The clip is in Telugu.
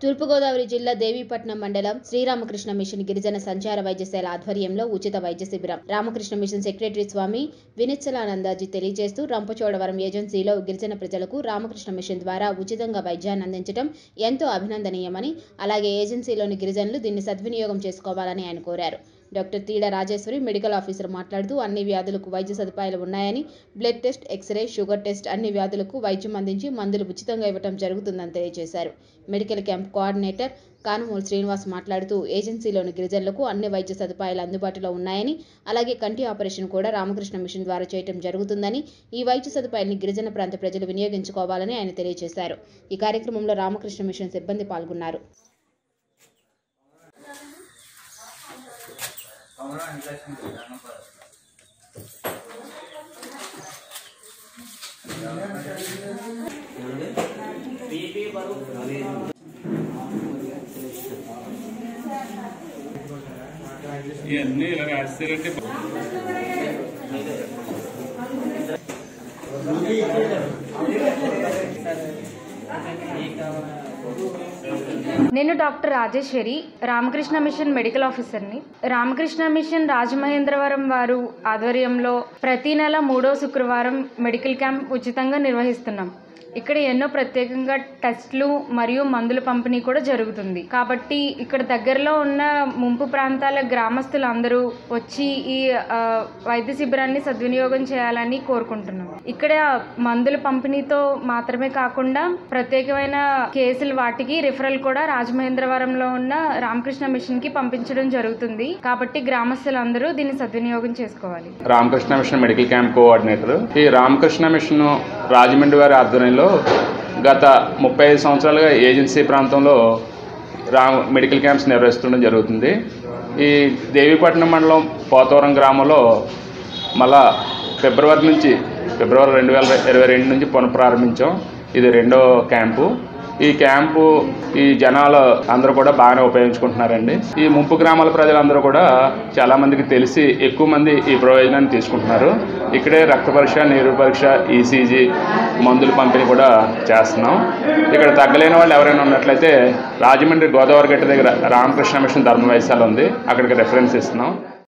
తూర్పుగోదావరి జిల్లా దేవీపట్నం మండలం శ్రీరామకృష్ణ మిషన్ గిరిజన సంచార వైద్యశాల ఆధ్వర్యంలో ఉచిత వైద్య శిబిరం రామకృష్ణ మిషన్ సెక్రటరీ స్వామి వినిచ్చలానందాజీ తెలియజేస్తూ రంపచోడవరం ఏజెన్సీలో గిరిజన ప్రజలకు రామకృష్ణ మిషన్ ద్వారా ఉచితంగా వైద్యాన్ని అందించడం ఎంతో అభినందనీయమని అలాగే ఏజెన్సీలోని గిరిజనులు దీన్ని సద్వినియోగం చేసుకోవాలని ఆయన కోరారు doctor Theeda Rajeshwari medical officer మాట్లాడుతూ అన్ని వ్యాధులకు వైద్య సదుపాయాలు ఉన్నాయని blood test X ray sugar test అన్ని వ్యాధులకు వైద్యం అందించి మందులు ఉచితంగా ఇవ్వడం జరుగుతుందని తెలియజేశారు medical camp coordinator Kanumulu Srinivas మాట్లాడుతూ ఏజెన్సీలోని గిరిజనులకు అన్ని వైద్య సదుపాయాలు అందుబాటులో ఉన్నాయని అలాగే కంటి ఆపరేషన్ కూడా రామకృష్ణ మిషన్ ద్వారా చేయటం జరుగుతుందని ఈ వైద్య సదుపాయాన్ని గిరిజన ప్రాంత ప్రజలు వినియోగించుకోవాలని ఆయన తెలియజేశారు ఈ కార్యక్రమంలో రామకృష్ణ మిషన్ సిబ్బంది పాల్గొన్నారు ఇవన్నీ ఇలా రాస్తారంటే నేను doctor Rajeshwari Ramakrishna mission medical ఆఫీసర్ని రామకృష్ణ మిషన్ రాజమహేంద్రవరం వారు ఆధ్వర్యంలో ప్రతి నెల మూడో శుక్రవారం మెడికల్ క్యాంప్ ఉచితంగా నిర్వహిస్తున్నాం ఇక్కడ ఎన్నో ప్రత్యేకంగా టెస్ట్లు మరియు మందుల పంపిణీ కూడా జరుగుతుంది కాబట్టి ఇక్కడ దగ్గరలో ఉన్న ముంపు ప్రాంతాల గ్రామస్తులందరూ వచ్చి ఈ ఆ, వైద్య శిబిరాన్ని సద్వినియోగం చేయాలని కోరుకుంటున్నాం ఇక్కడ మందుల పంపిణీతో మాత్రమే కాకుండా ప్రత్యేకమైన కేసులు వాటికి రిఫరల్ కూడా రాజమహేంద్రవరంలో ఉన్న రామకృష్ణ మిషన్ కి పంపించడం జరుగుతుంది కాబట్టి గ్రామస్తులందరూ దీన్ని సద్వినియోగం చేసుకోవాలి Ramakrishna mission medical camp coordinator ఈ రామకృష్ణ మిషన్ రాజమండ్రి వారి ఆధ్వర్యంలో గత ముప్పై ఐదు సంవత్సరాలుగా ఏజెన్సీ ప్రాంతంలో రా మెడికల్ క్యాంప్స్ నిర్వహిస్తుండడం జరుగుతుంది ఈ దేవీపట్నం మండలం పోతవరం గ్రామంలో మళ్ళా ఫిబ్రవరి నుంచి ఫిబ్రవరి రెండు వేల ఇరవై రెండు నుంచి పునఃప్రారంభించాం ఇది రెండో క్యాంపు ఈ క్యాంపు ఈ జనాలు అందరూ కూడా బాగానే ఉపయోగించుకుంటున్నారండి ఈ ముంపు గ్రామాల ప్రజలందరూ కూడా చాలా మందికి తెలిసి ఎక్కువ మంది ఈ ప్రయోజనాన్ని తీసుకుంటున్నారు ఇక్కడే రక్త పరీక్ష నీరు పరీక్ష ఈసీజీ మందులు పంపిణీ కూడా చేస్తున్నాం ఇక్కడ తగ్గలేని వాళ్ళు ఎవరైనా ఉన్నట్లయితే రాజమండ్రి గోదావరి గట్ట దగ్గర రామకృష్ణ మిషన్ ధర్మ వైద్యశాల ఉంది అక్కడికి రెఫరెన్స్ ఇస్తున్నాం